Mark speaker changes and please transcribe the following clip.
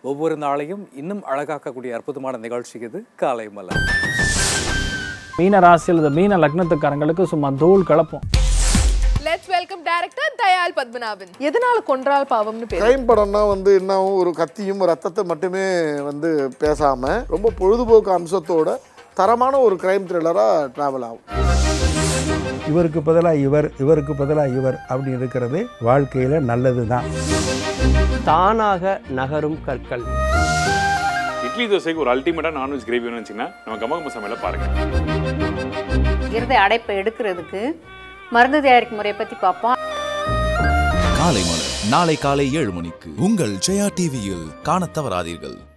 Speaker 1: ஒவ்வொரு நாளையும் இன்னும் அழகாக்கக்கூடிய அற்புதமான நிகழ்ச்சி இது காலை மலர்
Speaker 2: மீன ராசியில் இந்த மீன லக்னத்துக்காரங்களுக்கு சும்மா தூள் கலப்போம்
Speaker 3: let's welcome director Dayal Padmanabhan எதனால கொன்றால் பாவம்னு பேர்
Speaker 4: கிரைம் படம்னா வந்து என்ன ஒரு கத்தியும் ரத்தத்தை மட்டுமே வந்து பேசாம ரொம்ப பொழுதுபோக்கு அம்சத்தோட தரமான ஒரு கிரைம் த்ரில்லராக ட்ராவல் ஆகும்
Speaker 5: இவருக்கு பதிலாக இவர் இவருக்கு பதிலாக இவர் அப்படி இருக்கிறது வாழ்க்கையில் நல்லது தான்
Speaker 6: தானாக நகரும் கற்கள்
Speaker 7: இட்லி தோசைக்கு ஒரு அல்டிமேட்டாக நான்வெஜ் கிரேவி வேணும்னு வச்சிங்கன்னா நம்ம கமகம சமையல பாருங்க
Speaker 8: இருதய அடைப்பை எடுக்கிறதுக்கு மருந்து தயாரிக்கும் முறையை பற்றி பார்ப்போம்
Speaker 9: காலை மலர் நாளை காலை ஏழு மணிக்கு உங்கள் ஜெயா டிவியில் காணத் தவறாதீர்கள்